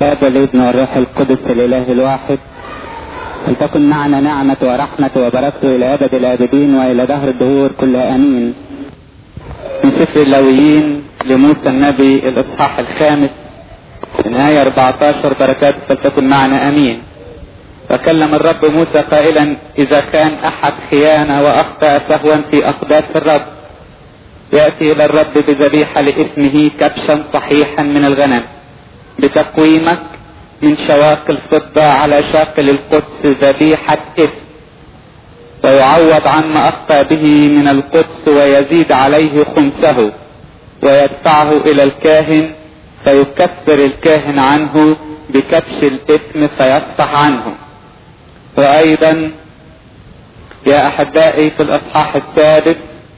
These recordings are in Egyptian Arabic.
هذا الابن والروح القدس الاله الواحد ولتكن معنا نعمة ورحمة وبركته إلى أبد الآبدين وإلى دهر الدهور كلها آمين. من سفر اللاويين لموسى النبي الإصحاح الخامس من آية 14 بركات فلتكن معنا آمين. وكلم الرب موسى قائلا إذا كان أحد خيانة وأخطأ سهوا في أقداس الرب يأتي إلى الرب بذبيحة لإثمه كبشا صحيحا من الغنم بتقويمك من شواك الفضة على شاكل القدس ذبيحة إثم ويعوض عما أخطأ به من القدس ويزيد عليه خمسه ويدفعه إلى الكاهن فيكفر الكاهن عنه بكبش الإثم فيصفح عنه وأيضا يا أحبائي في الأصحاح السادس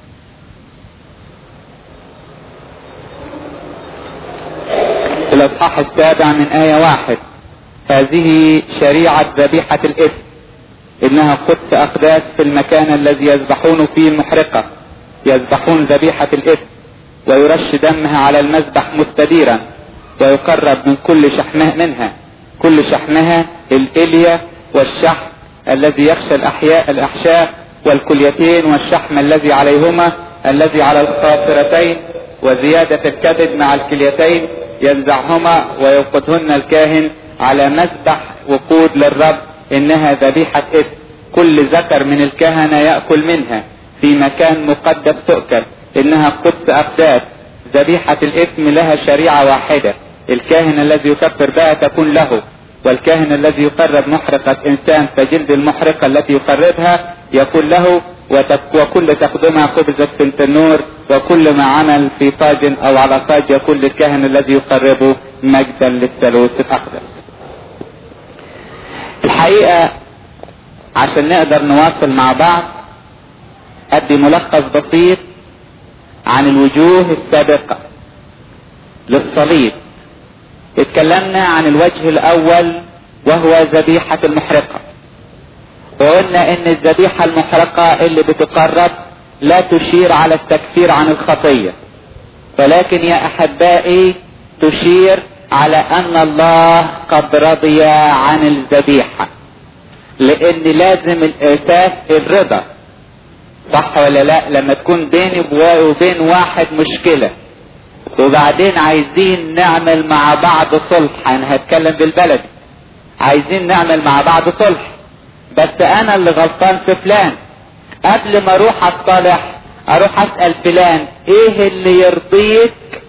في الأصحاح السابع من آية واحد هذه شريعة ذبيحة الإثم إنها قدس أقداس في المكان الذي يذبحون فيه المحرقة يذبحون ذبيحة الإثم ويرش دمها على المذبح مستديرا ويقرب من كل شحمه منها كل شحمها الإلية والشحم الذي يخشى الأحياء الأحشاء والكليتين والشحم الذي عليهما الذي على الخاصرتين وزيادة الكبد مع الكليتين ينزعهما ويوقدهن الكاهن على مذبح وقود للرب انها ذبيحة اثم كل ذكر من الكهنة يأكل منها في مكان مقدس تؤكل انها قدس اقداس ذبيحة الاثم لها شريعة واحدة الكاهن الذي يكفر بها تكون له والكاهن الذي يقرب محرقة انسان فجلد المحرقة التي يقربها يكون له وكل تقدمها خبزت في التنور وكل ما عمل في طاج او على طاج يكون للكاهن الذي يقربه مجدا للثالوث الاقدس الحقيقة عشان نقدر نواصل مع بعض ادي ملخص بسيط عن الوجوه السابقة للصليب اتكلمنا عن الوجه الاول وهو ذبيحة المحرقة وقلنا ان الذبيحة المحرقة اللي بتقرب لا تشير على التكفير عن الخطية ولكن يا احبائي تشير على ان الله قد رضي عن الذبيحة لان لازم الاساس الرضا صح ولا لا لما تكون بيني وبين واحد مشكلة وبعدين عايزين نعمل مع بعض صلح انا هتكلم بالبلدي عايزين نعمل مع بعض صلح بس انا اللي غلطان في فلان قبل ما اروح اصطلح اروح اسأل فلان ايه اللي يرضيك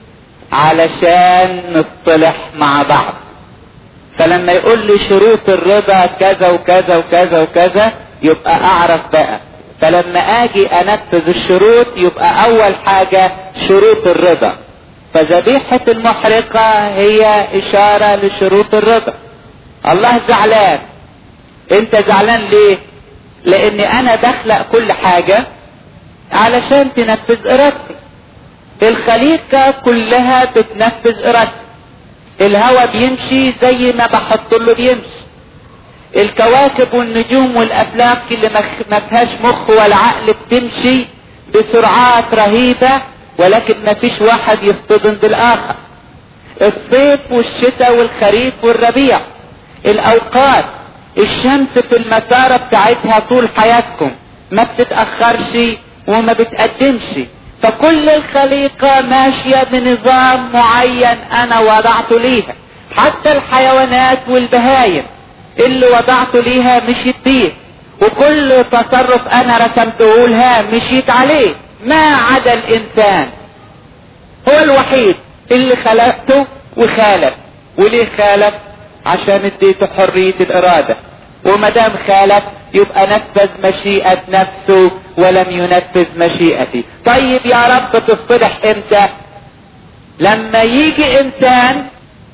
علشان نصطلح مع بعض فلما يقول لي شروط الرضا كذا وكذا وكذا وكذا يبقى اعرف بقى فلما اجي انفذ الشروط يبقى اول حاجة شروط الرضا فذبيحة المحرقة هي اشارة لشروط الرضا الله زعلان انت زعلان ليه لان انا بخلق كل حاجة علشان تنفذ ارادتي الخليقة كلها بتنفذ ارادتي الهواء بيمشي زي ما بحط له بيمشي الكواكب والنجوم والافلاك اللي ما فيهاش مخ ولا عقل بتمشي بسرعات رهيبة ولكن ما فيش واحد يصطدم بالاخر الصيف والشتاء والخريف والربيع الاوقات الشمس في المسارة بتاعتها طول حياتكم ما بتتأخرش وما بتقدمش فكل الخليقة ماشية بنظام معين انا وضعته ليها حتى الحيوانات والبهايم اللي وضعته ليها مشيت بيه وكل تصرف انا رسمته لها مشيت عليه ما عدا الانسان هو الوحيد اللي خلقته وخالف وليه خالف عشان اديته حرية الارادة وما دام خالف يبقى نفذ مشيئة نفسه ولم ينفذ مشيئتي طيب يا رب تصطلح امتى لما يجي انسان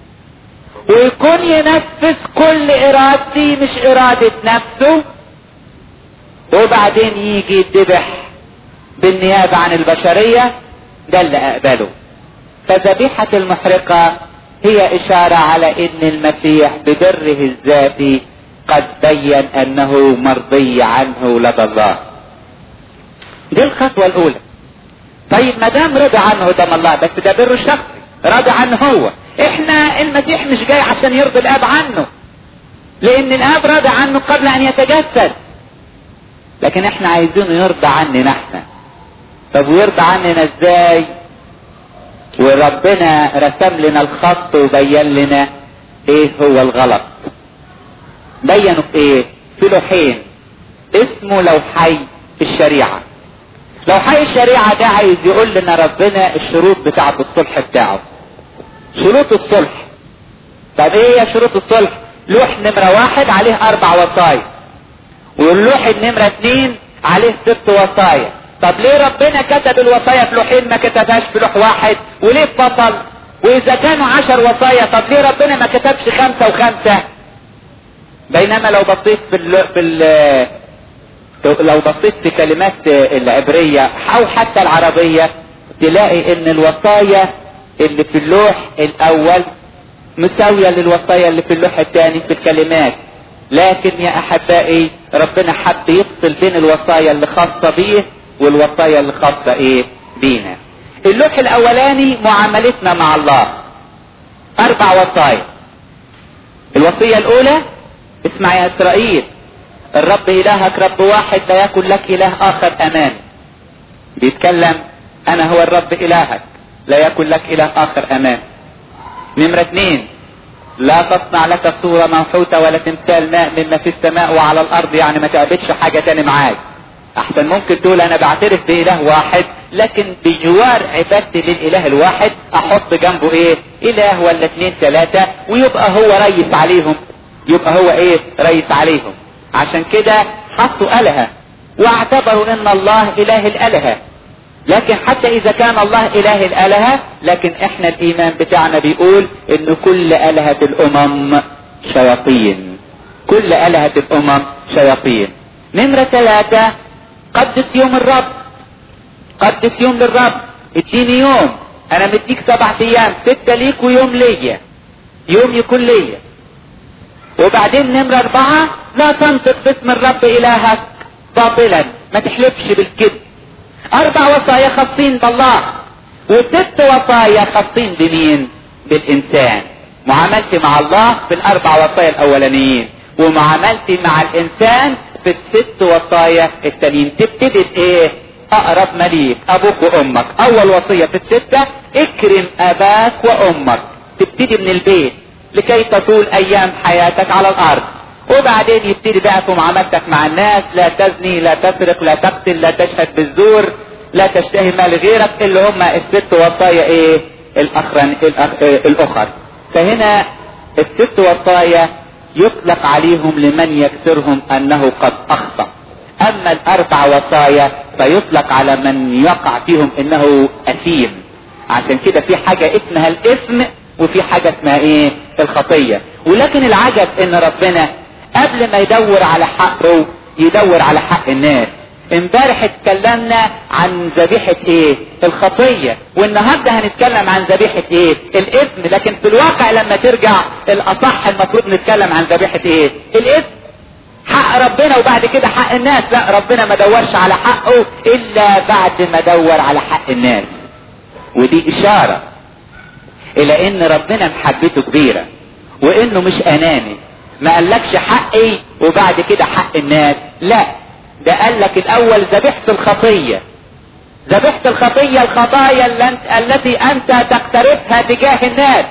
ويكون ينفذ كل ارادتي مش ارادة نفسه وبعدين يجي يذبح بالنيابة عن البشرية ده اللي اقبله فذبيحة المحرقة هي اشارة على ان المسيح بدره الذاتي قد بين انه مرضي عنه لدى الله دي الخطوة الاولى طيب ما دام رضى عنه قدام الله بس ده بره الشخصي رضى عنه هو احنا المسيح مش جاي عشان يرضي الاب عنه لان الاب راضي عنه قبل ان يتجسد لكن احنا عايزينه يرضى عننا احنا طب ويرضى عننا ازاي وربنا رسم لنا الخط وبين لنا ايه هو الغلط بينوا في ايه في لوحين اسمه لوحي الشريعة لوحي الشريعة ده عايز يقول لنا ربنا الشروط بتاعة الصلح بتاعه شروط الصلح طب ايه هي شروط الصلح لوح نمرة واحد عليه اربع وصايا واللوح النمرة اتنين عليه ست وصايا طب ليه ربنا كتب الوصايا في لوحين ما كتبهاش في لوح واحد وليه فصل واذا كانوا عشر وصايا طب ليه ربنا ما كتبش خمسة وخمسة بينما لو بصيت في ال في ال لو بصيت في كلمات العبرية او حتى العربية تلاقي ان الوصايا اللي في اللوح الاول مساوية للوصايا اللي في اللوح الثاني في الكلمات لكن يا احبائي ربنا حب يفصل بين الوصايا اللي خاصة بيه والوصايا اللي خاصة ايه بينا اللوح الاولاني معاملتنا مع الله اربع وصايا الوصية الاولى اسمع يا اسرائيل الرب الهك رب واحد لا يكن لك اله اخر امام بيتكلم انا هو الرب الهك لا يكن لك اله اخر امام نمرة اثنين لا تصنع لك صورة منحوتة ولا تمثال ماء مما في السماء وعلى الارض يعني ما تعبدش حاجة تاني معاك احسن ممكن تقول انا بعترف باله واحد لكن بجوار عبادتي للاله الواحد احط جنبه ايه اله ولا اثنين ثلاثة ويبقى هو ريس عليهم يبقى هو ايه ريس عليهم عشان كده حطوا الهة واعتبروا ان الله اله الالهة لكن حتى اذا كان الله اله الالهة لكن احنا الايمان بتاعنا بيقول ان كل الهة الامم شياطين كل الهة الامم شياطين نمرة ثلاثة قدس يوم الرب قدس يوم للرب اديني يوم انا مديك سبعة ايام ستة ليك ويوم ليا يوم يكون ليا وبعدين نمرة اربعة لا تنطق باسم الرب الهك باطلا ما تحلفش بالكذب اربع وصايا خاصين بالله وست وصايا خاصين بمين بالانسان معاملتي مع الله في الاربع وصايا الاولانيين ومعاملتي مع الانسان في الست وصايا التانيين تبتدي بايه اقرب مليك ابوك وامك اول وصية في الستة اكرم اباك وامك تبتدي من البيت لكي تطول ايام حياتك على الارض وبعدين يبتدي بقى في معاملتك مع الناس لا تزني لا تسرق لا تقتل لا تشهد بالزور لا تشتهي مال غيرك اللي هم الست وصايا ايه الاخرن الأخ... الاخر فهنا الست وصايا يطلق عليهم لمن يكسرهم انه قد اخطأ اما الاربع وصايا فيطلق على من يقع فيهم انه اثيم عشان كده في حاجة اسمها الاثم وفي حاجة اسمها ايه الخطية ولكن العجب ان ربنا قبل ما يدور على حقه يدور على حق الناس امبارح اتكلمنا عن ذبيحة ايه الخطية والنهاردة هنتكلم عن ذبيحة ايه الاثم لكن في الواقع لما ترجع الاصح المفروض نتكلم عن ذبيحة ايه الاثم حق ربنا وبعد كده حق الناس لا ربنا ما دورش على حقه الا بعد ما دور على حق الناس ودي اشارة الى ان ربنا محبته كبيرة وانه مش اناني ما قالكش حقي وبعد كده حق الناس لا ده قال لك الاول ذبيحة الخطية ذبيحة الخطية الخطايا التي انت تقترفها تجاه الناس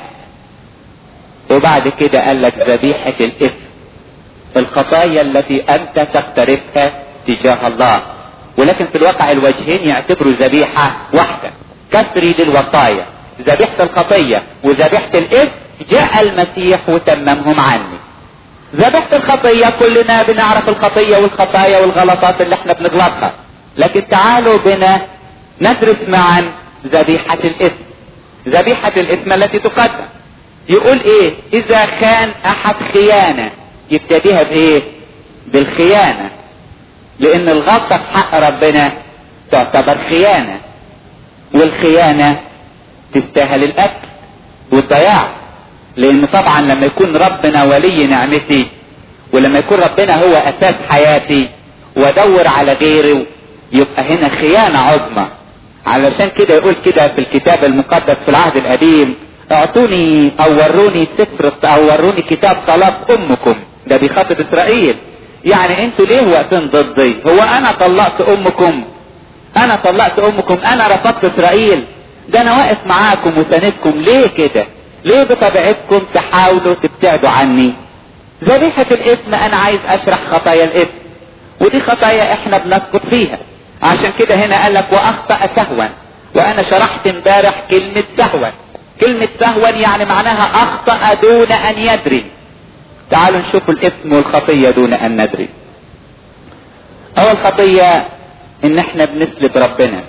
وبعد كده قال لك ذبيحة الاثم الخطايا التي انت تقترفها تجاه الله ولكن في الواقع الوجهين يعتبروا ذبيحة واحدة كسري للوصايا ذبيحة الخطية وذبيحة الاثم جاء المسيح وتممهم عني ذبيحة الخطية كلنا بنعرف الخطية والخطايا والغلطات اللي احنا بنغلطها لكن تعالوا بنا ندرس معا ذبيحة الاثم ذبيحة الاثم التي تقدم يقول ايه اذا كان احد خيانة يبتديها بايه بالخيانة لان الغلطة في حق ربنا تعتبر خيانة والخيانة تستاهل القتل والضياع لان طبعا لما يكون ربنا ولي نعمتي ولما يكون ربنا هو اساس حياتي وادور على غيره يبقى هنا خيانة عظمى علشان كده يقول كده في الكتاب المقدس في العهد القديم اعطوني او وروني سفر او وروني كتاب طلاق امكم ده بيخاطب اسرائيل يعني انتوا ليه واقفين ضدي هو انا طلقت امكم انا طلقت امكم انا رفضت اسرائيل ده انا واقف معاكم وساندكم ليه كده ليه بطبيعتكم تحاولوا تبتعدوا عني ذبيحة الاسم انا عايز اشرح خطايا الاسم ودي خطايا احنا بنسقط فيها عشان كده هنا قال لك واخطأ سهوا وانا شرحت امبارح كلمة سهوا كلمة سهوا يعني معناها اخطأ دون ان يدري تعالوا نشوف الاسم والخطية دون ان ندري اول خطية ان احنا بنسلب ربنا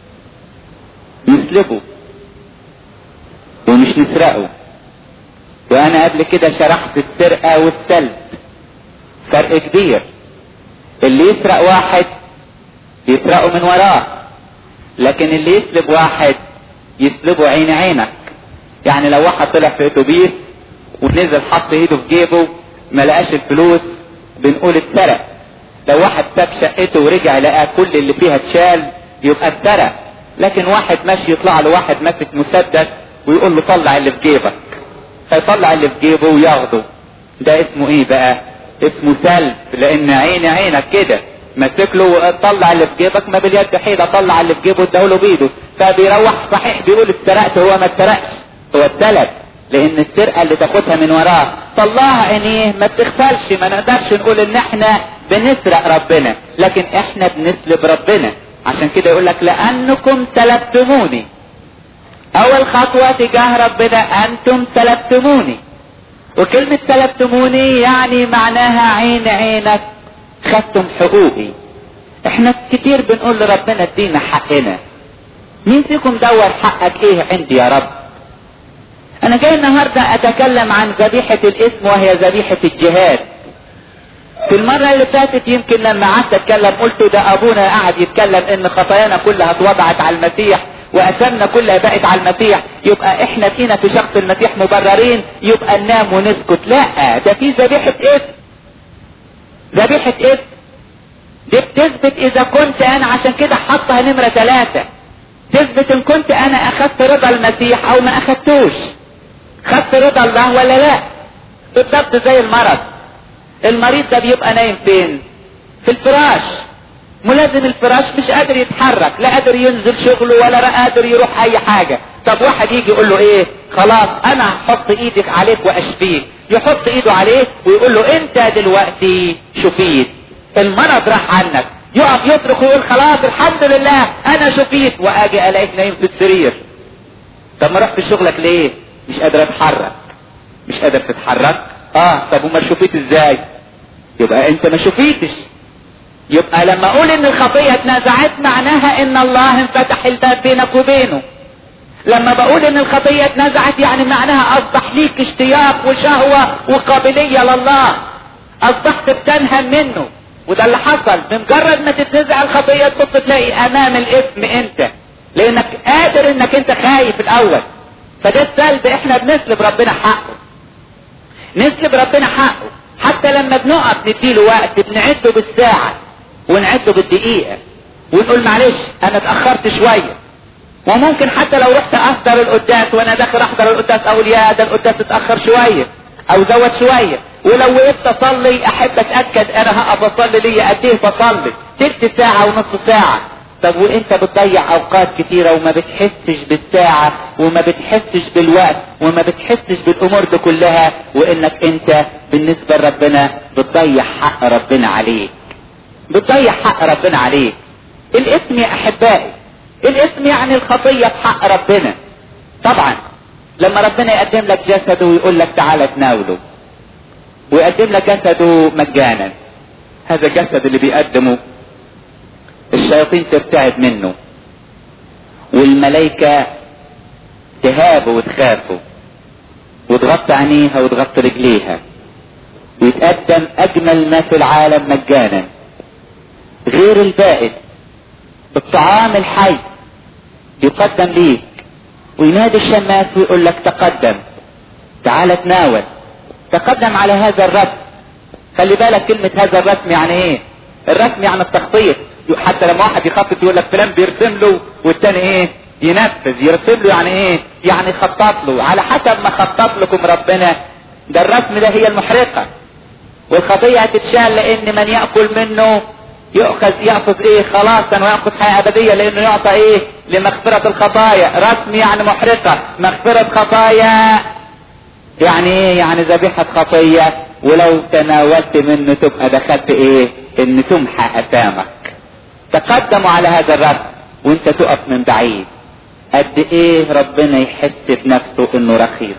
نسلبه ومش نسرقه وانا قبل كده شرحت السرقة والسلب فرق كبير اللي يسرق واحد يسرقه من وراه لكن اللي يسلب واحد يسلبه عين عينك يعني لو واحد طلع في اتوبيس ونزل حط ايده في جيبه ما لقاش الفلوس بنقول اتسرق لو واحد ساب شقته ورجع لقى كل اللي فيها اتشال يبقى اتسرق لكن واحد ماشي يطلع له واحد ماسك مسدس ويقول له طلع اللي في جيبك فيطلع اللي في جيبه وياخده ده اسمه ايه بقى اسمه سلب لان عيني عينك كده ماسك له طلع اللي في جيبك ما باليد حيله طلع اللي في جيبه اداله بايده فبيروح صحيح بيقول اتسرقت هو ما اتسرقش هو اتسلب لان السرقه اللي تاخدها من وراه طلعها عينيه ما بتغفلش ما نقدرش نقول ان احنا بنسرق ربنا لكن احنا بنسلب ربنا عشان كده يقول لك لانكم سلبتموني اول خطوه تجاه ربنا انتم سلبتموني وكلمة سلبتموني يعني معناها عين عينك خدتم حقوقي احنا كتير بنقول لربنا ادينا حقنا مين فيكم دور حقك ايه عندي يا رب انا جاي النهاردة اتكلم عن ذبيحة الاسم وهي ذبيحة الجهاد في المرة اللي فاتت يمكن لما قعدت اتكلم قلت ده ابونا قاعد يتكلم ان خطايانا كلها اتوضعت على المسيح واثامنا كلها بقت على المسيح يبقى احنا فينا في شخص المسيح مبررين يبقى ننام ونسكت لا ده في ذبيحة اسم ذبيحة اسم دي بتثبت اذا كنت انا عشان كده حطها نمرة ثلاثة تثبت ان كنت انا اخذت رضا المسيح او ما اخذتوش خدت رضا الله ولا لا بالضبط زي المرض المريض ده بيبقى نايم فين في الفراش ملازم الفراش مش قادر يتحرك لا قادر ينزل شغله ولا قادر يروح اي حاجة طب واحد يجي يقول له ايه خلاص انا هحط ايدك عليك واشفيك يحط ايده عليه ويقول له انت دلوقتي شفيت المرض راح عنك يقف يصرخ ويقول خلاص الحمد لله انا شفيت واجي الاقيك نايم في السرير طب ما رحت شغلك ليه مش قادر اتحرك مش قادر تتحرك اه طب وما شفيت ازاي يبقى انت ما شفيتش يبقى لما اقول ان الخطية اتنازعت معناها ان الله انفتح الباب بينك وبينه لما بقول ان الخطية اتنزعت يعني معناها اصبح ليك اشتياق وشهوة وقابلية لله اصبحت بتنهم منه وده اللي حصل بمجرد ما تتنزع الخطية تبص تلاقي امام الاسم انت لانك قادر انك انت خايف الاول فده السلب احنا بنسلب ربنا حقه نسلب ربنا حقه حتى لما بنقف نديله وقت بنعده بالساعة ونعده بالدقيقة ونقول معلش انا اتأخرت شوية وممكن حتى لو رحت احضر القداس وانا داخل احضر القداس اقول يا ده القداس اتأخر شوية او زود شوية ولو وقفت اصلي احب اتأكد انا هقف اصلي ليا قد ايه بصلي تلت ساعة ونص ساعة طب وانت بتضيع اوقات كتيرة وما بتحسش بالساعة وما بتحسش بالوقت وما بتحسش بالامور دي كلها وانك انت بالنسبة لربنا بتضيع حق ربنا عليك بتضيع حق ربنا عليك الاسم يا احبائي الاسم يعني الخطية في حق ربنا طبعا لما ربنا يقدم لك جسده ويقول لك تعالى تناوله ويقدم لك جسده مجانا هذا الجسد اللي بيقدمه الشياطين ترتعب منه والملائكة تهابه وتخافه وتغطي عينيها وتغطي رجليها ويتقدم اجمل ما في العالم مجانا غير البائد بالطعام الحي يقدم ليك وينادي الشماس ويقول لك تقدم تعال تناول تقدم على هذا الرسم خلي بالك كلمة هذا الرسم يعني ايه الرسم يعني التخطيط حتى لما واحد يخطط يقول لك فلان بيرسم له والتاني ايه ينفذ يرسل له يعني ايه يعني خطط له على حسب ما خطط لكم ربنا ده الرسم ده هي المحرقة والخطية هتتشال لان من يأكل منه يؤخذ يأخذ ايه خلاصا ويأخذ حياة ابدية لانه يعطى ايه لمغفرة الخطايا رسم يعني محرقة مغفرة خطايا يعني ايه يعني ذبيحة خطية ولو تناولت منه تبقى دخلت ايه ان تمحى اثامك تقدموا على هذا الرسم وانت تقف من بعيد قد ايه ربنا يحس بنفسه انه رخيص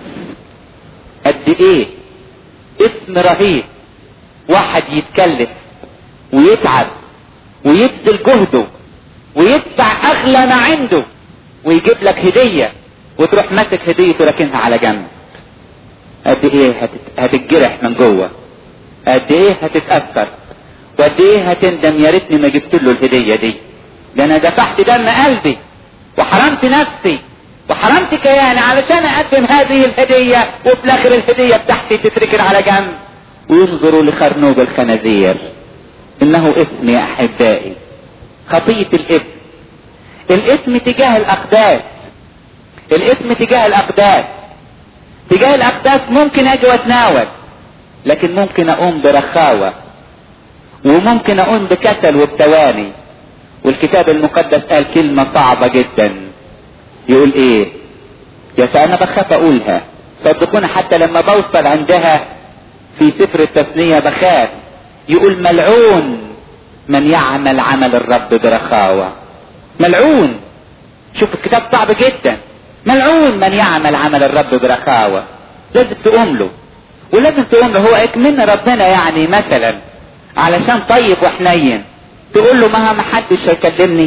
قد ايه اسم رهيب واحد يتكلف ويتعب ويبذل جهده ويدفع اغلى ما عنده ويجيب لك هدية وتروح ماسك هديته راكنها على جنب قد ايه هتت... هتتجرح من جوه قد ايه هتتأثر وقد ايه هتندم يا ريتني ما جبت له الهدية دي ده انا دفعت دم قلبي وحرمت نفسي وحرمت كياني علشان اقدم هذه الهدية وفي الاخر الهدية بتاعتي تتركن على جنب وينظروا لخرنوب الخنازير انه اسم يا احبائي خطية الاسم الاسم تجاه الاقداس الاسم تجاه الاقداس تجاه الاقداس ممكن اجي واتناول لكن ممكن اقوم برخاوة وممكن اقوم بكسل والتواني والكتاب المقدس قال كلمة صعبة جدا يقول ايه يا انا بخاف اقولها صدقوني حتى لما بوصل عندها في سفر التثنية بخاف يقول ملعون من يعمل عمل الرب برخاوة ملعون شوف الكتاب صعب جدا ملعون من يعمل عمل الرب برخاوة لازم تقوم له ولازم تقوم له هو اكمن ربنا يعني مثلا علشان طيب وحنين تقول له ما ما حدش هيكلمني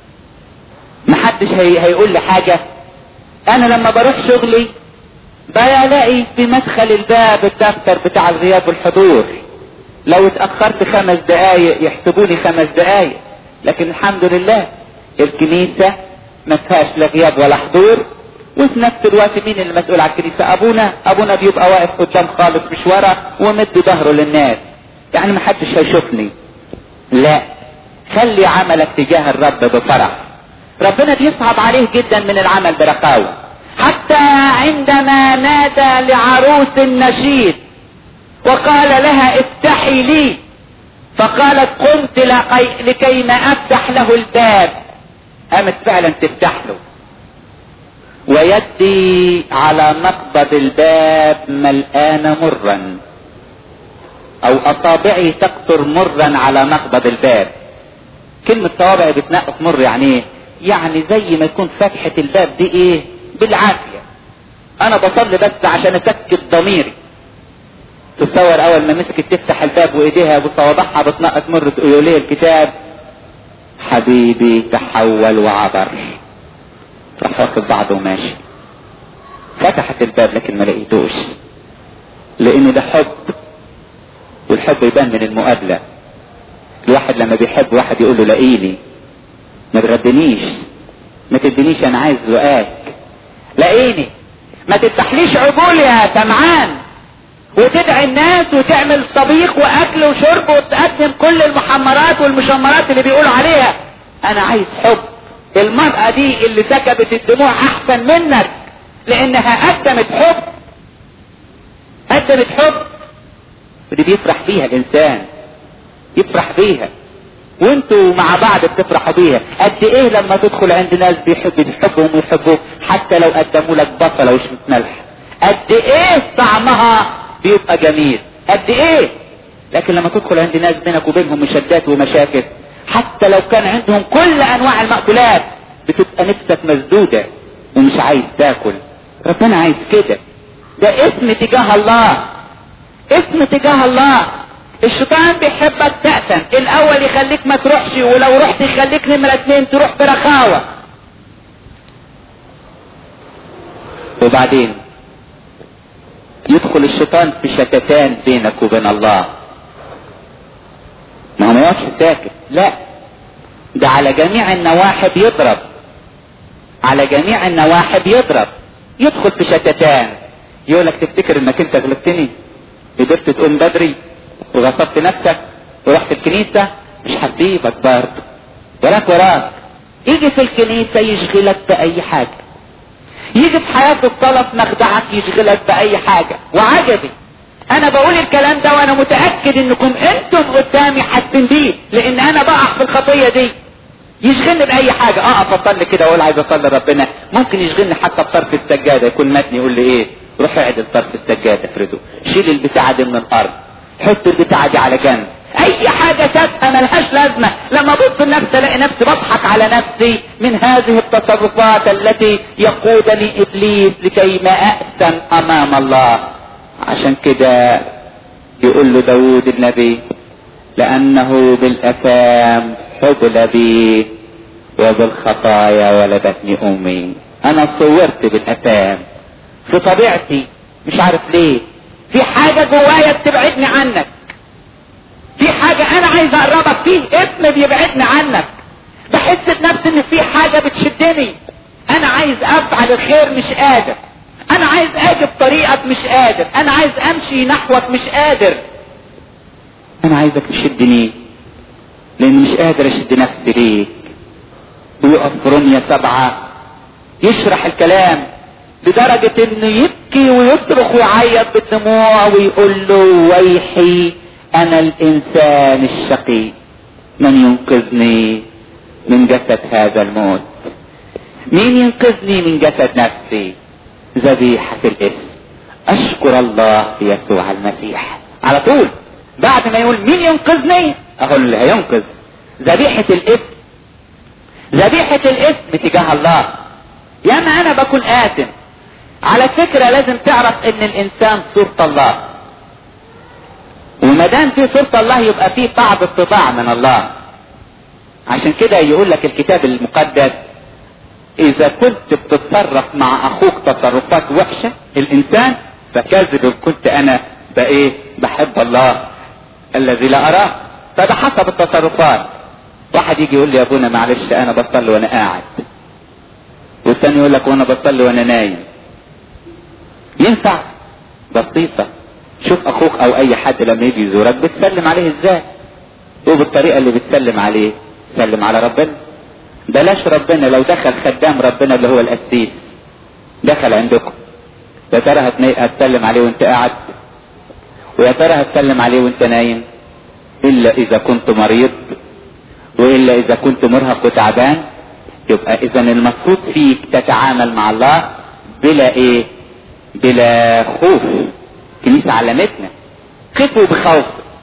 ما حدش هي هيقول لي حاجة انا لما بروح شغلي بلاقي في مدخل الباب الدفتر بتاع الغياب والحضور لو اتأخرت خمس دقايق يحسبوني خمس دقايق لكن الحمد لله الكنيسة ما فيهاش لا غياب ولا حضور وفي نفس الوقت مين اللي مسؤول على الكنيسة ابونا ابونا بيبقى واقف قدام خالص مش ورا ومد ظهره للناس يعني ما حدش هيشوفني لا خلي عملك تجاه الرب بفرح ربنا بيصعب عليه جدا من العمل برخاوة حتى عندما نادى لعروس النشيد وقال لها افتحي لي فقالت قمت لكي, لكي ما افتح له الباب قامت فعلا تفتح له ويدي على مقبض الباب ملآن مرا او اصابعي تقطر مرا على مقبض الباب كلمة صوابعي بتنقط مر يعني ايه يعني زي ما يكون فتحة الباب دي ايه بالعافية انا بصلي بس عشان اسكت ضميري تصور اول ما مسكت تفتح الباب وايديها بصوابعها بتنقط مر تقول ليه الكتاب حبيبي تحول وعبر راح واخد بعضه وماشي فتحت الباب لكن ما لقيتوش لان ده حب والحب يبان من المقابله الواحد لما بيحب واحد يقول له لاقيني ما تغدنيش ما تدينيش انا عايز لقاك لاقيني ما تفتحليش عجول يا سمعان وتدعي الناس وتعمل طبيخ واكل وشرب وتقدم كل المحمرات والمشمرات اللي بيقولوا عليها انا عايز حب المرأة دي اللي سكبت الدموع احسن منك لانها قدمت حب قدمت حب ودي بيفرح فيها الانسان يفرح بيها وانتوا مع بعض بتفرحوا بيها قد ايه لما تدخل عند ناس بيحب بيحبهم ويحبوك حتى لو قدموا لك بصله وشمة ملح قد ايه طعمها بيبقى جميل قد ايه لكن لما تدخل عند ناس بينك وبينهم مشادات ومشاكل حتى لو كان عندهم كل انواع المأكولات بتبقى نفسك مسدودة ومش عايز تاكل ربنا عايز كده ده اسم تجاه الله اسم تجاه الله الشيطان بيحبك تأثم الاول يخليك ما تروحش ولو رحت يخليك نمرة اتنين تروح برخاوة وبعدين يدخل الشيطان في شتتان بينك وبين الله ما هو ما يقفش ساكت لا ده على جميع النواحي بيضرب على جميع النواحي بيضرب يدخل في شتتان يقول لك تفتكر انك انت غلبتني قدرت تقوم بدري وغصبت نفسك ورحت الكنيسة مش هسيبك برضه وراك وراك يجي في الكنيسة يشغلك بأي حاجة يجي في حياة الطلب مخدعك يشغلك بأي حاجة وعجبي انا بقول الكلام ده وانا متأكد انكم انتم قدامي حاسين بيه لان انا بقع في الخطية دي يشغلني باي حاجة اقف اصلي كده واقول عايز اصلي ربنا ممكن يشغلني حتى بطرف السجادة يكون متني يقول لي ايه روح اعدل طرف السجادة افرده شيل البتاعة دي من الارض حط البتاعة دي على جنب اي حاجة تافهة ملهاش لازمة لما ابص لنفسي الاقي نفسي بضحك على نفسي من هذه التصرفات التي يقودني ابليس لكي ما اأثم امام الله عشان كده يقول له داود النبي لانه بالاثام حبل بي وبالخطايا ولدتني امي انا صورت بالاثام في طبيعتي مش عارف ليه في حاجة جوايا بتبعدني عنك في حاجة انا عايز اقربك فيه اسم بيبعدني عنك بحس بنفسي ان في حاجة بتشدني انا عايز افعل الخير مش قادر انا عايز اجي بطريقك مش قادر انا عايز امشي نحوك مش قادر انا عايزك تشدني لان مش قادر اشد نفسي ليك ويقف في رمية سبعة يشرح الكلام لدرجة انه يبكي ويصرخ ويعيط بالدموع ويقول له ويحي انا الانسان الشقي من ينقذني من جسد هذا الموت مين ينقذني من جسد نفسي ذبيحة الاسم اشكر الله يسوع المسيح على طول بعد ما يقول مين ينقذني اهو اللي هينقذ ذبيحة الاسم ذبيحة الاسم تجاه الله ياما انا بكون آثم على فكرة لازم تعرف ان الانسان صورة الله وما دام في صورة الله يبقى في بعض الطباع من الله عشان كده يقول لك الكتاب المقدس اذا كنت بتتصرف مع اخوك تصرفات وحشة الانسان فكذب كنت انا بايه بحب الله الذي لا اراه فده حسب التصرفات واحد يجي يقول لي يا ابونا معلش انا بصلي وانا قاعد والثاني يقول لك وانا بصلي وانا نايم ينفع بسيطة شوف اخوك او اي حد لما يجي يزورك بتسلم عليه ازاي وبالطريقة اللي بتسلم عليه سلم على ربنا بلاش ربنا لو دخل خدام ربنا اللي هو القسيس دخل عندكم يا ترى هتسلم عليه وانت قاعد ويا ترى هتسلم عليه وانت نايم الا اذا كنت مريض والا اذا كنت مرهق وتعبان يبقى اذا المفروض فيك تتعامل مع الله بلا ايه بلا خوف كنيسة علمتنا قفوا بخوف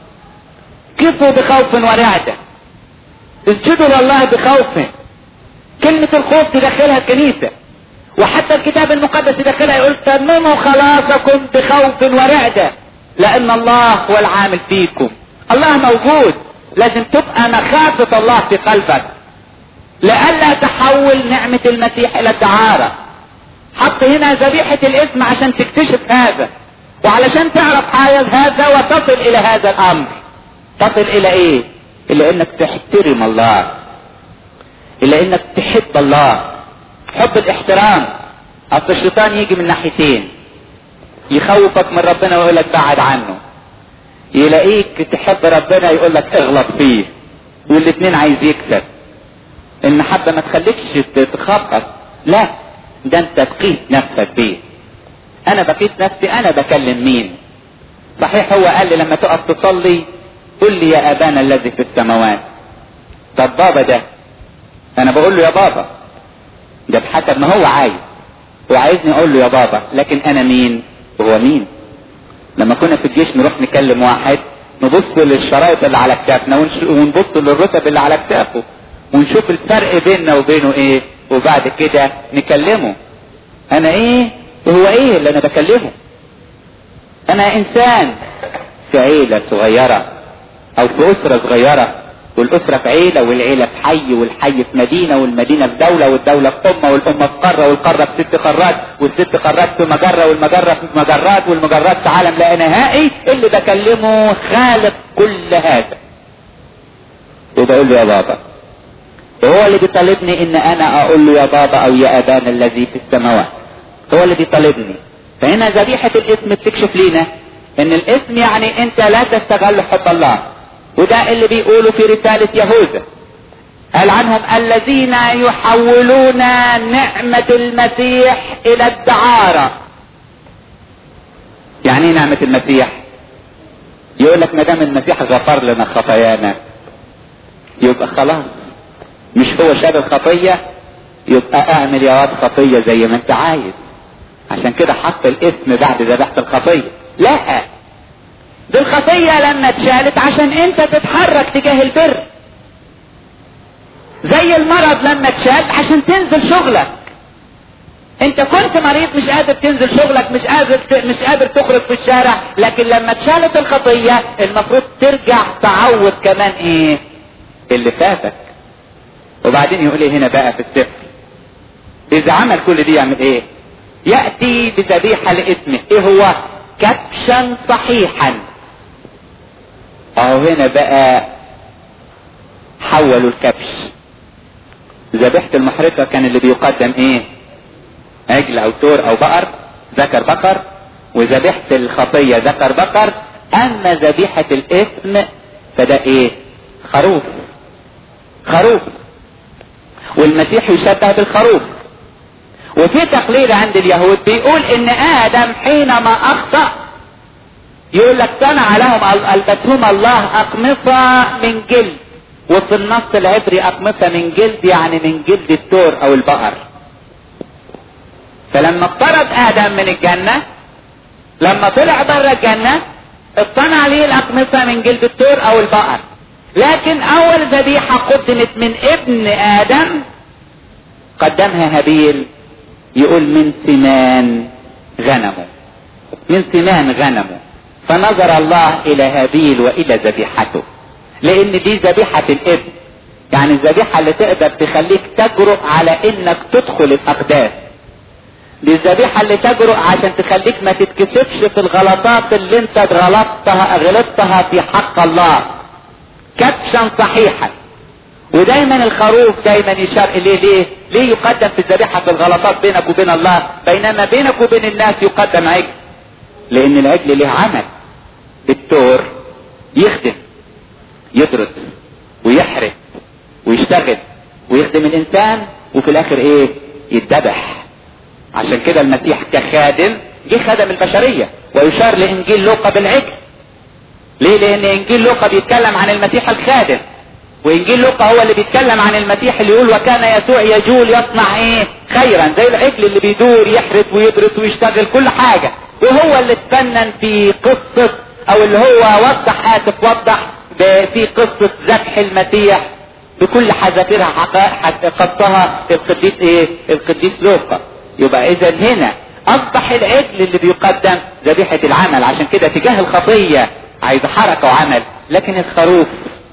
قفوا بخوف ورعدة اسجدوا لله بخوف كلمة الخوف تدخلها الكنيسة وحتى الكتاب المقدس يدخلها يقول تمموا خلاصكم بخوف ورعدة لان الله هو العامل فيكم الله موجود لازم تبقى مخافة الله في قلبك لئلا تحول نعمة المسيح الى الدعارة حط هنا ذبيحة الاسم عشان تكتشف هذا وعلشان تعرف هذا وتصل الى هذا الامر تصل الى ايه الى انك تحترم الله الى انك تحب الله حب الاحترام اصل الشيطان يجي من ناحيتين يخوفك من ربنا ويقول لك بعد عنه يلاقيك تحب ربنا يقول لك اغلط فيه والاثنين عايز يكسب المحبه ما تخليكش تتخبط لا ده انت تقيس نفسك بيه انا بقيس نفسي انا بكلم مين صحيح هو قال لي لما تقف تصلي قل لي يا ابانا الذي في السماوات طب بابا ده انا بقول له يا بابا ده بحسب ما هو عايز وعايزني اقول له يا بابا لكن انا مين وهو مين لما كنا في الجيش نروح نكلم واحد نبص للشرايط اللي على كتافنا ونبص للرتب اللي على كتافه ونشوف الفرق بيننا وبينه ايه وبعد كده نكلمه انا ايه وهو ايه اللي انا بكلمه انا انسان في عيلة صغيرة او في اسرة صغيرة والاسرة في عيلة والعيلة في حي والحي في مدينة والمدينة في دولة والدولة في امة والامة في قارة والقارة في ست قارات والست قارات في مجرة والمجرة في مجرات والمجرات في عالم لا نهائي اللي بكلمه خالق كل هذا وبقول له يا بابا هو اللي بيطالبني ان انا اقول له يا بابا او يا ابانا الذي في السماوات هو اللي بيطالبني فهنا ذبيحة الاسم بتكشف لينا ان الاسم يعني انت لا تستغل حب الله وده اللي بيقوله في رسالة يهوذا قال عنهم الذين يحولون نعمة المسيح الى الدعارة يعني ايه نعمة المسيح يقول لك ما دام المسيح غفر لنا خطايانا يبقى خلاص مش هو شال الخطية يبقى اعمل يا واد خطية زي ما انت عايز عشان كده حط الاسم بعد ذبيحة الخطية لا دي الخطية لما اتشالت عشان انت تتحرك تجاه البر زي المرض لما اتشال عشان تنزل شغلك انت كنت مريض مش قادر تنزل شغلك مش قادر مش قادر تخرج في الشارع لكن لما اتشالت الخطيه المفروض ترجع تعوض كمان ايه اللي فاتك وبعدين يقول ايه هنا بقى في السفر اذا عمل كل دي يعمل ايه ياتي بذبيحه لاسمه ايه هو كبشا صحيحا اهو هنا بقى حولوا الكبش ذبيحه المحرقه كان اللي بيقدم ايه عجل او تور او بقر ذكر بقر وذبيحة الخطية ذكر بقر اما ذبيحة الاثم فده ايه خروف خروف والمسيح يشبه بالخروف وفي تقليد عند اليهود بيقول ان ادم حينما اخطأ يقول لك صنع لهم البسهم الله اقمصة من جلد وفي النص العبري اقمصة من جلد يعني من جلد التور او البقر فلما اطرد ادم من الجنة لما طلع بره الجنة اصطنع عليه الاقمصة من جلد التور او البقر لكن اول ذبيحة قدمت من ابن ادم قدمها هابيل يقول من سمان غنمه من سمان غنمه فنظر الله الى هابيل والى ذبيحته لان دي ذبيحة الابن يعني الذبيحة اللي تقدر تخليك تجرؤ على انك تدخل الاقداس دي الذبيحة اللي تجرؤ عشان تخليك ما تتكسفش في الغلطات اللي انت غلطتها غلطتها في حق الله كبشا صحيحا ودايما الخروف دايما يشار اليه ليه ليه يقدم في الذبيحة في الغلطات بينك وبين الله بينما بينك وبين الناس يقدم عجل لان العجل له عمل التور يخدم يدرس ويحرق ويشتغل ويخدم الانسان وفي الاخر ايه يتذبح عشان كده المسيح كخادم جه خدم البشرية ويشار لانجيل لوقا بالعجل ليه لان انجيل لوقا بيتكلم عن المسيح الخادم وانجيل لوقا هو اللي بيتكلم عن المسيح اللي يقول وكان يسوع يجول يصنع ايه خيرا زي العجل اللي بيدور يحرث ويدرس ويشتغل كل حاجة وهو اللي اتفنن في قصة او اللي هو وضح اسف وضح في قصة ذبح المسيح بكل حذافيرها قصها القديس ايه القديس لوقا يبقى اذا هنا اصبح العجل اللي بيقدم ذبيحة العمل عشان كده تجاه الخطية عايز حركة وعمل لكن الخروف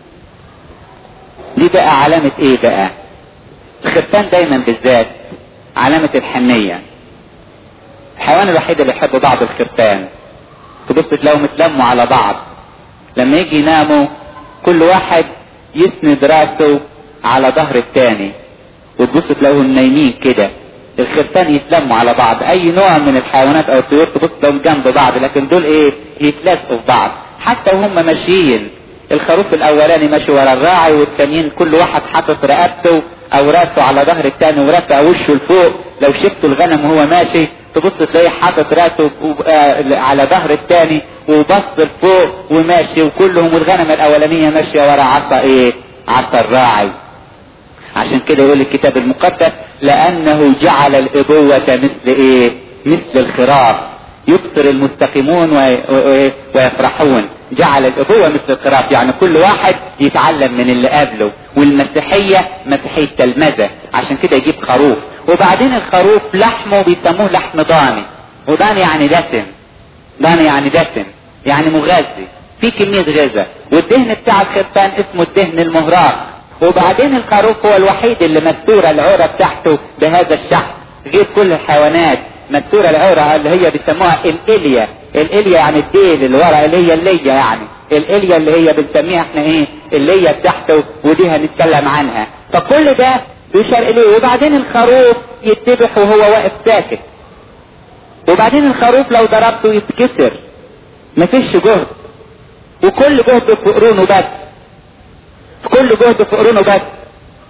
دي بقى علامة ايه بقى الختان دايما بالذات علامة الحنية الحيوان الوحيد اللي يحب بعض الختان تبص تلاقيهم اتلموا على بعض لما يجي يناموا كل واحد يسند راسه على ظهر التاني وتبص تلاقيهم نايمين كده الختان يتلموا على بعض اي نوع من الحيوانات او الطيور تبص تلاقيهم جنب بعض لكن دول ايه يتلازقوا في بعض حتى وهم ماشيين الخروف الاولاني ماشي ورا الراعي والتانيين كل واحد حاطط رقبته او راسه على ظهر التاني ورافع وشه لفوق لو شفته الغنم وهو ماشي تبص تلاقيه حاطط راسه على ظهر التاني وبص لفوق وماشي وكلهم والغنم الاولانيه ماشيه ورا عصا ايه عصا الراعي عشان كده يقول الكتاب المقدس لانه جعل الابوة مثل ايه مثل الخراف يبصر المستقيمون ويفرحون جعل الابوة مثل الخراف يعني كل واحد يتعلم من اللي قبله والمسيحية مسيحية تلمذة عشان كده يجيب خروف وبعدين الخروف لحمه بيسموه لحم ضاني وضاني يعني دسم ضاني يعني دسم يعني مغذي في كمية غذاء والدهن بتاع الختان اسمه الدهن المهراق وبعدين الخروف هو الوحيد اللي مستورة العورة بتاعته بهذا الشحم غير كل الحيوانات مستورة العورة اللي هي بيسموها الإليا الإليا يعني الديل اللي ورا اللي هي اللية يعني الإليا اللي هي بنسميها احنا ايه اللية بتاعته ودي هنتكلم عنها فكل ده بيشار اليه وبعدين الخروف يتبح وهو واقف ساكت وبعدين الخروف لو ضربته يتكسر مفيش جهد وكل جهد في قرونه بس كل جهد في قرونه بس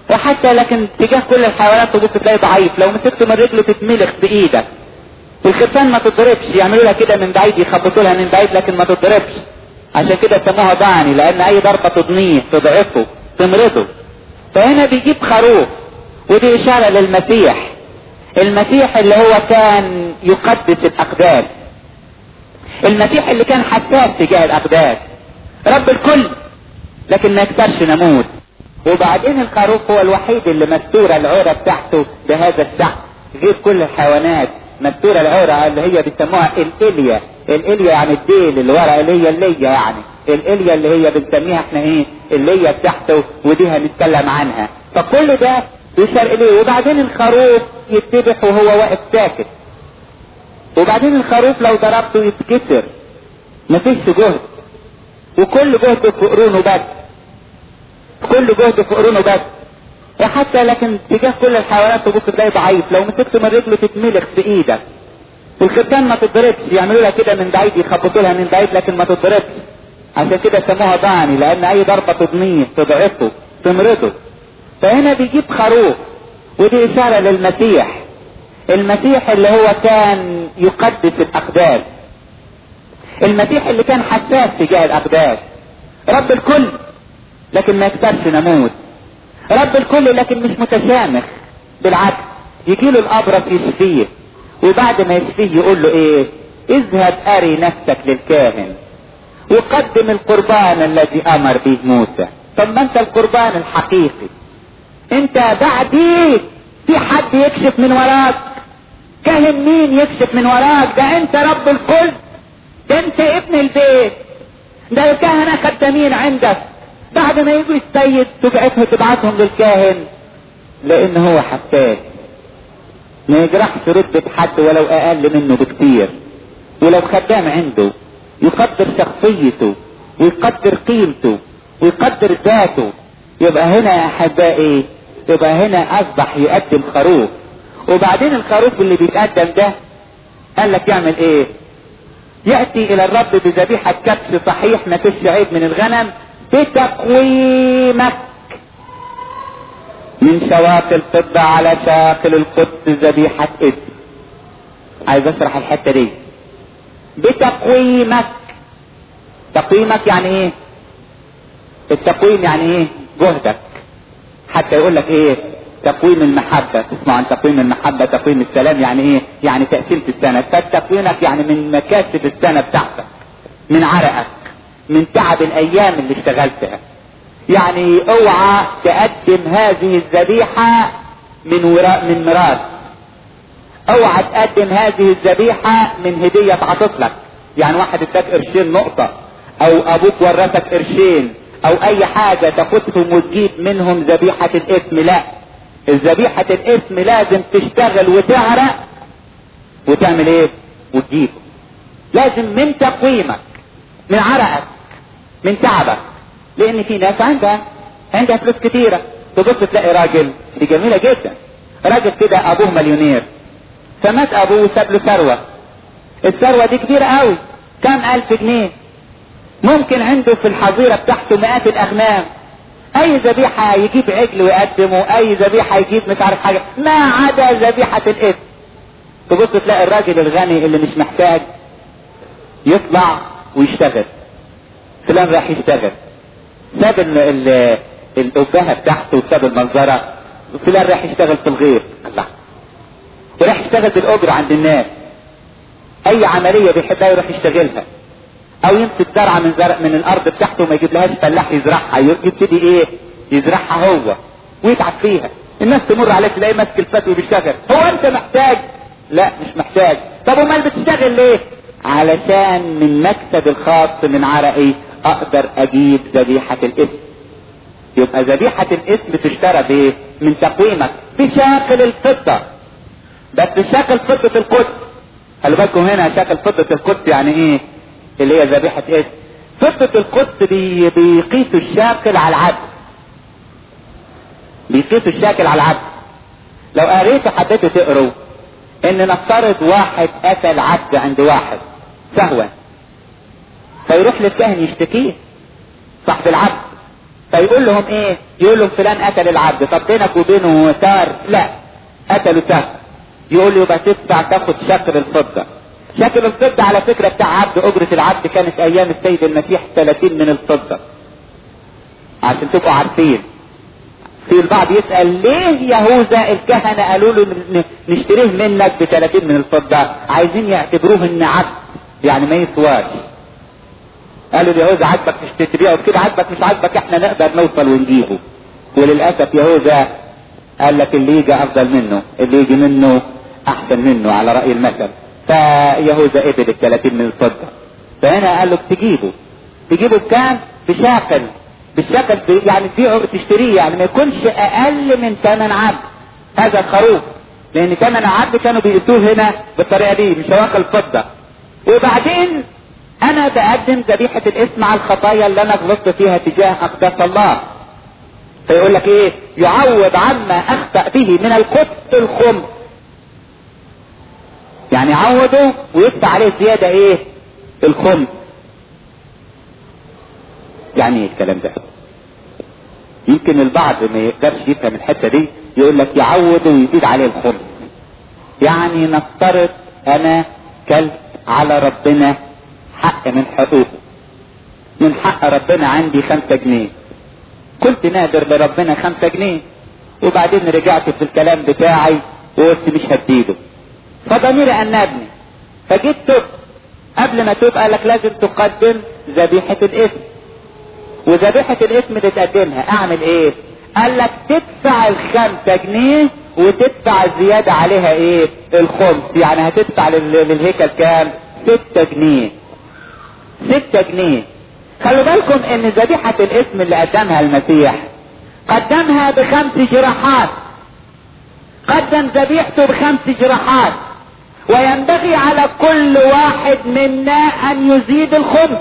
وحتى لكن تجاه كل الحيوانات تبص تلاقي ضعيف لو مسكته من رجله تتملخ بايدك الخرفان ما تضربش يعملوا لها كده من بعيد يخبطوا لها من بعيد لكن ما تضربش عشان كده سموها ضعني لان اي ضربه تضنيه تضعفه تمرضه فهنا بيجيب خروف ودي اشاره للمسيح المسيح اللي هو كان يقدس الاقداس المسيح اللي كان حساس تجاه الاقداس رب الكل لكن ما يكسرش ناموس وبعدين الخروف هو الوحيد اللي مستورة العورة بتاعته بهذا الشعب غير كل الحيوانات مستورة العورة اللي هي بيسموها الإليا الإليا يعني الديل اللي ورا اللي هي اللية يعني الإليا اللي هي بنسميها احنا ايه اللية بتاعته ودي هنتكلم عنها فكل ده بيشار اليه وبعدين الخروف يتذبح وهو واقف ساكت وبعدين الخروف لو ضربته يتكسر مفيش جهد وكل جهد في قرونه بس كل جهد في قرونه بس وحتى لكن تجاه كل الحيوانات تبص تلاقي ضعيف لو مسكته من رجله تتملخ في ايدك الختان ما تضربش يعملوا لها كده من بعيد يخبطوا لها من بعيد لكن ما تضربش عشان كده سموها ضعني لان اي ضربه تضنيه تضعفه تمرضه فهنا بيجيب خروف ودي اشاره للمسيح المسيح اللي هو كان يقدس الاقداس المسيح اللي كان حساس تجاه الاقداس رب الكل لكن ما يكسرش ناموس رب الكل لكن مش متشامخ بالعكس يجيله الابرص يشفيه وبعد ما يشفيه يقول له ايه اذهب اري نفسك للكاهن وقدم القربان الذي امر به موسى طب ما انت القربان الحقيقي انت بعديك في حد يكشف من وراك كاهن مين يكشف من وراك ده انت رب الكل ده انت ابن البيت ده الكهنة خدامين عندك بعد ما يجوا السيد تبعتهم تبعتهم للكاهن لان هو حساس ما يجرحش رتبة حد ولو اقل منه بكتير ولو خدام عنده يقدر شخصيته ويقدر قيمته ويقدر ذاته يبقى هنا يا احبائي يبقى هنا اصبح يقدم خروف وبعدين الخروف اللي بيتقدم ده قال لك يعمل ايه ياتي الى الرب بذبيحه كبش صحيح ما فيش عيب من الغنم بتقويمك من شواك الفضة على شاكل القدس ذبيحة اسم عايز اشرح الحتة دي بتقويمك تقويمك يعني ايه التقويم يعني ايه جهدك حتى يقول لك ايه تقويم المحبة تسمع عن تقويم المحبة تقويم السلام يعني ايه يعني تقسيمة السنة فتقويمك يعني من مكاسب السنة بتاعتك من عرقك من تعب الايام اللي اشتغلتها يعني اوعى تقدم هذه الذبيحة من وراء من ميراث اوعى تقدم هذه الذبيحة من هدية اتعطت لك يعني واحد اداك قرشين نقطة او ابوك ورثك قرشين او اي حاجة تاخدهم وتجيب منهم ذبيحة الاسم لا الذبيحة الاسم لازم تشتغل وتعرق وتعمل ايه وتجيبه لازم من تقويمك من عرقك من تعبك لان في ناس عندها عندها فلوس كتيرة تبص تلاقي راجل دي جميلة جدا راجل كده ابوه مليونير فمات ابوه وساب له ثروة الثروة دي كبيرة قوي كام الف جنيه ممكن عنده في الحظيرة بتاعته مئات الاغنام اي ذبيحة يجيب عجل ويقدمه اي ذبيحة يجيب مش عارف حاجة ما عدا ذبيحة الاسم تبص تلاقي الراجل الغني اللي مش محتاج يطلع ويشتغل فلان راح يشتغل ساب ال ال الأبهة بتاعته وساب المنظرة فلان راح يشتغل في الغير الله وراح يشتغل بالأجر عند الناس أي عملية بيحبها يروح يشتغلها أو يمسك زرعة من زرع من الأرض بتاعته وما يجيب لهاش فلاح يزرعها يبتدي إيه يزرعها هو ويتعب فيها الناس تمر عليك تلاقيه ماسك الفتوى بيشتغل هو أنت محتاج لا مش محتاج طب امال بتشتغل ليه علشان من مكسب الخاص من عرقي اقدر اجيب ذبيحة الاسم يبقى ذبيحة الاسم تشترى بايه من تقويمك بشاكل الفضة بس شاكل فضة القدس خلي بالكم هنا شاكل فضة القدس يعني ايه اللي هي ذبيحة اسم فضة القدس بي بيقيسوا الشاكل على العدل بيقيسوا الشاكل على العدل لو قريتوا حبيتوا تقروا ان نفترض واحد قتل عبد عند واحد سهوا فيروح للكاهن يشتكيه صاحب العبد فيقول لهم ايه يقول لهم فلان قتل العبد طب بينك وبينه سار لا قتله سار يقول له يبقى تدفع تاخد شكر الفضة شكل الفضة على فكرة بتاع عبد اجرة العبد كانت ايام السيد المسيح 30 من الفضة عشان تبقوا عارفين في البعض يسأل ليه يهوذا الكهنة قالوا له نشتريه منك ب 30 من الفضة عايزين يعتبروه ان عبد يعني ما يسواش قالوا يهوذا عاجبك مش تبيعه كده عاجبك مش عاجبك احنا نقدر نوصل ونجيبه وللاسف يهوذا قال لك اللي يجي افضل منه اللي يجي منه احسن منه على راي المثل فيهوذا قبل ال 30 من الفضه فهنا قال له تجيبه تجيبه بكام؟ بشاكل بالشكل يعني تبيعه تشتريه يعني ما يكونش اقل من ثمن عبد هذا الخروف لان ثمن عبد كانوا بيقيسوه هنا بالطريقه دي مش هواق الفضه وبعدين انا بقدم ذبيحة الاسم على الخطايا اللي انا غلطت فيها تجاه اقداس الله فيقول لك ايه يعوض عما اخطأ به من القدس الخمس يعني يعوضه ويدفع عليه زيادة ايه الخمس يعني ايه الكلام ده يمكن البعض ما يقدرش يفهم الحته دي يقول لك يعوض ويزيد عليه الخمس يعني نفترض انا كلت على ربنا حق من حقوقه من حق ربنا عندي خمسة جنيه كنت نادر لربنا خمسة جنيه وبعدين رجعت في الكلام بتاعي وقلت مش هديله فضميري أنبني فجيت تب قبل ما تب قال لك لازم تقدم ذبيحة الاسم وذبيحة الاسم اللي تقدمها اعمل ايه قال لك تدفع الخمسة جنيه وتدفع الزيادة عليها ايه الخمس يعني هتدفع للهيكل كام ستة جنيه ستة جنيه خلوا بالكم ان ذبيحة الاسم اللي قدمها المسيح قدمها بخمس جراحات قدم ذبيحته بخمس جراحات وينبغي على كل واحد منا ان يزيد الخمس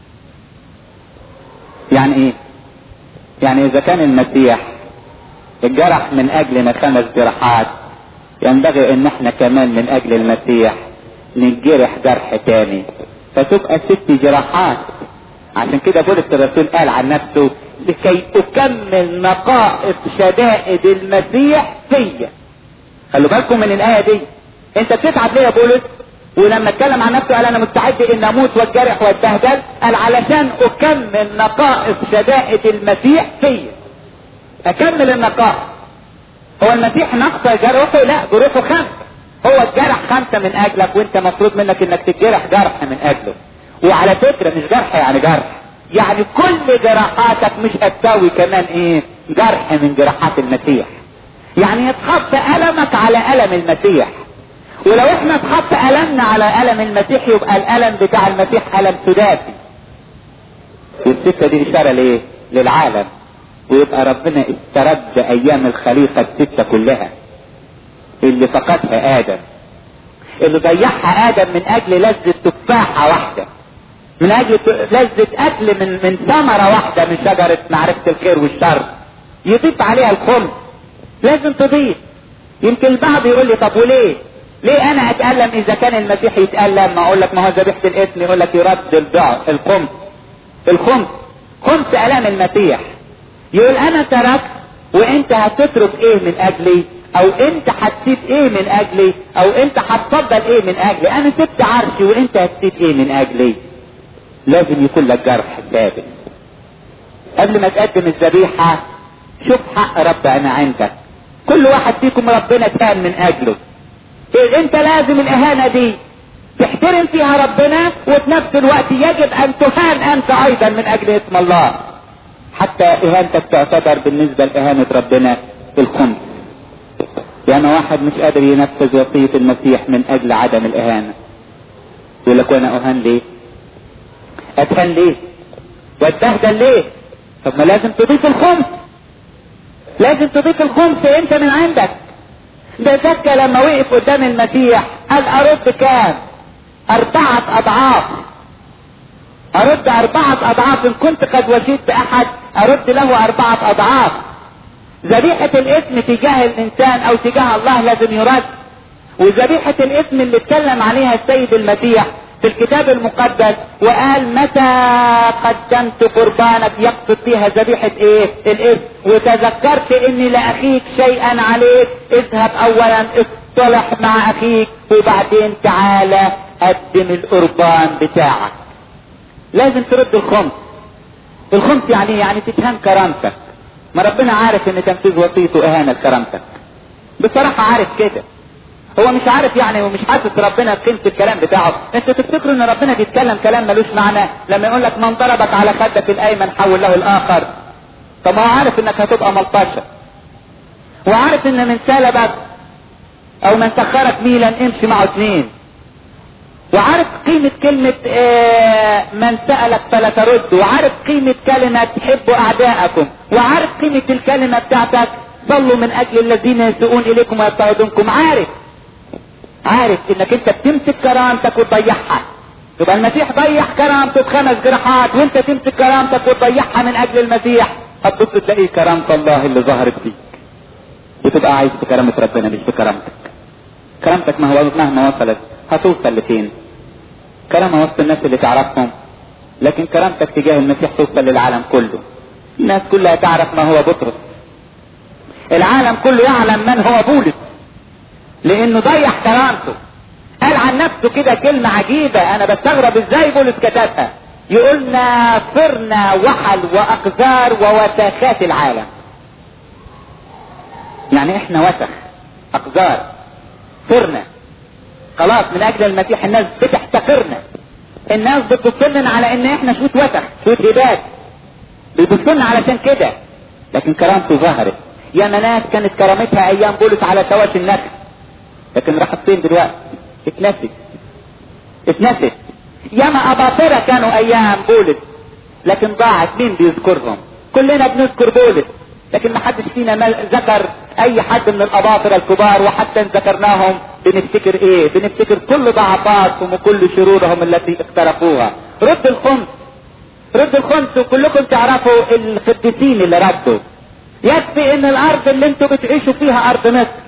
يعني ايه يعني اذا كان المسيح الجرح من اجلنا خمس جراحات ينبغي ان احنا كمان من اجل المسيح نجرح جرح تاني فتبقى ست جراحات عشان كده بولس الرسول قال عن نفسه لكي اكمل نقائص شدائد المسيح فيا خلوا بالكم من الايه دي انت بتتعب ليه يا بولس ولما اتكلم عن نفسه قال انا مستعد ان اموت واتجرح واتبهدل قال علشان اكمل نقائص شدائد المسيح فيا اكمل النقائص هو المسيح نقص جروحه لا جروحه خمسه هو الجرح خمسة من اجلك وانت مفروض منك انك تتجرح جرح من اجله وعلى فكرة مش جرح يعني جرح يعني كل جراحاتك مش هتساوي كمان ايه جرح من جراحات المسيح يعني يتحط ألمك على ألم المسيح ولو احنا اتحط ألمنا على ألم المسيح يبقى الألم بتاع المسيح ألم سداسي والستة دي إشارة ليه؟ للعالم ويبقى ربنا استرد أيام الخليقة الستة كلها اللي فقدها آدم اللي ضيعها آدم من أجل لذة تفاحة واحدة من أجل لذة أكل من من ثمرة واحدة من شجرة معرفة الخير والشر يضيف عليها الخمس لازم تضيف يمكن البعض يقول لي طب وليه؟ ليه انا اتألم اذا كان المسيح يتألم ما اقول لك ما هو ذبيحة الاسم يقول لك يرد الضعف الخمس الخمس خمس الام المسيح يقول انا تركت وانت هتترك ايه من اجلي او انت هتسيب ايه من اجلي او انت هتفضل ايه من اجلي انا سبت عرشي وانت هتسيب ايه من اجلي لازم يكون لك جرح ثابت قبل ما تقدم الذبيحة شوف حق رب انا عندك كل واحد فيكم ربنا كان من اجله إيه انت لازم الاهانة دي تحترم فيها ربنا وفي نفس الوقت يجب ان تهان انت ايضا من اجل اسم الله حتى اهانتك تعتبر بالنسبة لاهانة ربنا الخمس يعني واحد مش قادر ينفذ وصية المسيح من اجل عدم الاهانة يقول لك وانا اهان ليه اتهان ليه واتبهدل ليه طب ما لازم تضيف الخمس لازم تضيف الخمس انت من عندك ده زكى لما وقف قدام المسيح قال ارد كام اربعة اضعاف ارد اربعة اضعاف ان كنت قد وجدت باحد ارد له اربعة اضعاف ذبيحة الاسم تجاه الانسان او تجاه الله لازم يرد وذبيحة الاسم اللي اتكلم عليها السيد المسيح في الكتاب المقدس وقال متى قدمت قربانك يقصد فيها ذبيحة ايه الاسم وتذكرت ان لاخيك شيئا عليك اذهب اولا اصطلح مع اخيك وبعدين تعالى قدم القربان بتاعك لازم ترد الخمس الخمس يعني يعني تتهان كرامتك ما ربنا عارف ان تنفيذ وصيته اهانة كرامتك بصراحة عارف كده هو مش عارف يعني ومش حاسس ربنا قيمة الكلام بتاعه انتوا تفتكروا ان ربنا بيتكلم كلام ملوش معنى لما يقول لك من ضربك على خدك الايمن حول له الاخر طب ما هو عارف انك هتبقى ملطشة وعارف ان من سلبك او من سخرك ميلا امشي معه اثنين وعارف قيمة كلمة اه من سألك فلا ترد وعارف قيمة كلمة تحبوا اعداءكم وعارف قيمة الكلمة بتاعتك صلوا من اجل الذين يسوءون اليكم ويضطهدونكم عارف عارف انك انت بتمسك كرامتك وتضيعها يبقى المسيح ضيع كرامته بخمس جراحات وانت تمسك كرامتك وتضيعها من اجل المسيح هتبص تلاقي كرامة الله اللي ظهرت فيك وتبقى عايز بكرامة ربنا مش بكرامتك كرامتك ما هو مهما وصلت هتوصل لفين كرامة وسط الناس اللي تعرفهم لكن كرامتك تجاه المسيح توصل للعالم كله الناس كلها تعرف ما هو بطرس العالم كله يعلم من هو بولس لانه ضيع كرامته قال عن نفسه كده كلمة عجيبة انا بستغرب ازاي بولس كتبها يقولنا صرنا وحل واقذار ووساخات العالم يعني احنا وسخ اقذار صرنا خلاص من اجل المسيح الناس بتحتقرنا الناس بتبصلنا على ان احنا شوية وسخ شوية هبات بيبصلنا علشان كده لكن كرامته ظهرت يا ناس كانت كرامتها ايام بولس على سواش النخل لكن راحت فين دلوقتي اتنست اتنست ياما اباطرة كانوا ايام بولس لكن ضاعت مين بيذكرهم كلنا بنذكر بولس لكن ما حدش فينا ذكر اي حد من الاباطرة الكبار وحتى ان ذكرناهم بنفتكر ايه بنفتكر كل ضعفاتهم وكل شرورهم التي اقترفوها رد الخمس رد الخمس وكلكم تعرفوا القديسين اللي ردوا يكفي ان الارض اللي انتوا بتعيشوا فيها ارض مصر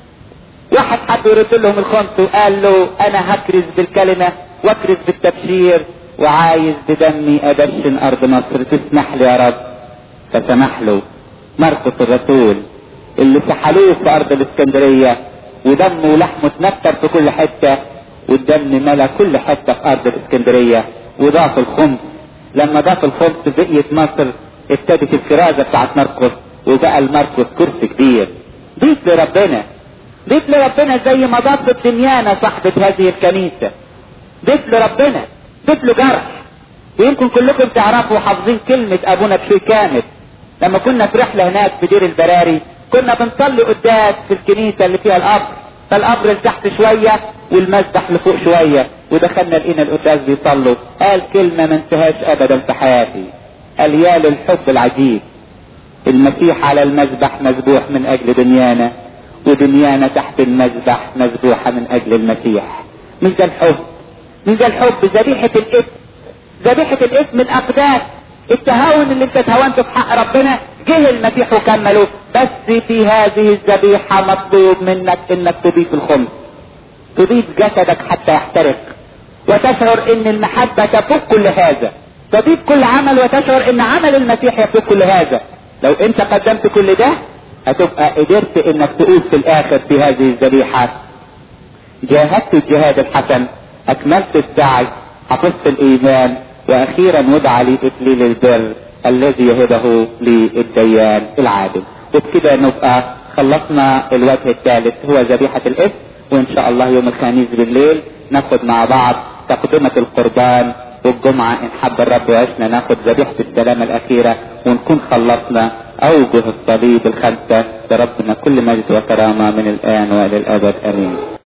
واحد حد يرد لهم الخمس وقال له انا هكرز بالكلمة واكرز بالتبشير وعايز بدمي ادشن ارض مصر تسمح لي يا رب فسمح له مرقس الرسول اللي سحلوه في ارض الاسكندرية ودمه ولحمه اتنكر في كل حتة والدم ملا كل حتة في ارض الاسكندرية وضاف الخمس لما ضاف الخمس بقيت مصر ابتدت الكرازة بتاعت مرقس وبقى المرقس كرسي كبير ضيف لربنا ضيف لربنا زي ما ضافت دميانة صاحبة هذه الكنيسة ضيف لربنا ضيف له جرح ويمكن كلكم تعرفوا وحافظين كلمة ابونا بشوي كامل لما كنا في رحلة هناك في دير البراري كنا بنصلي قداس في الكنيسة اللي فيها القبر فالقبر لتحت شوية والمسبح لفوق شوية ودخلنا لقينا القداس بيصلوا قال كلمة ما انتهاش ابدا في حياتي قال يا للحب العجيب المسيح على المذبح مذبوح من اجل دنيانا ودنيانا تحت المذبح مذبوحة من اجل المسيح مش ده الحب مش ده الحب ذبيحة الاسم ذبيحة الاسم الاقداس التهاون اللي انت تهاونته في حق ربنا جه المسيح وكمله بس في هذه الذبيحة مطلوب منك انك تضيف الخمس تضيف جسدك حتى يحترق وتشعر ان المحبة تفوق كل هذا تضيف كل عمل وتشعر ان عمل المسيح يفوق كل هذا لو انت قدمت كل ده هتبقى قدرت انك تقول في الاخر في هذه الذبيحة جاهدت الجهاد الحسن اكملت السعي حفظت الايمان واخيرا وضع لي اكليل البر الذي يهبه للديان العادل وبكده نبقى خلصنا الوجه الثالث هو ذبيحة الاسم وان شاء الله يوم الخميس بالليل ناخد مع بعض تقدمة القربان والجمعة ان حب الرب وعشنا ناخد ذبيحة السلامة الاخيرة ونكون خلصنا اوجه الصليب الخمسة لربنا كل مجد وكرامة من الان والى الابد امين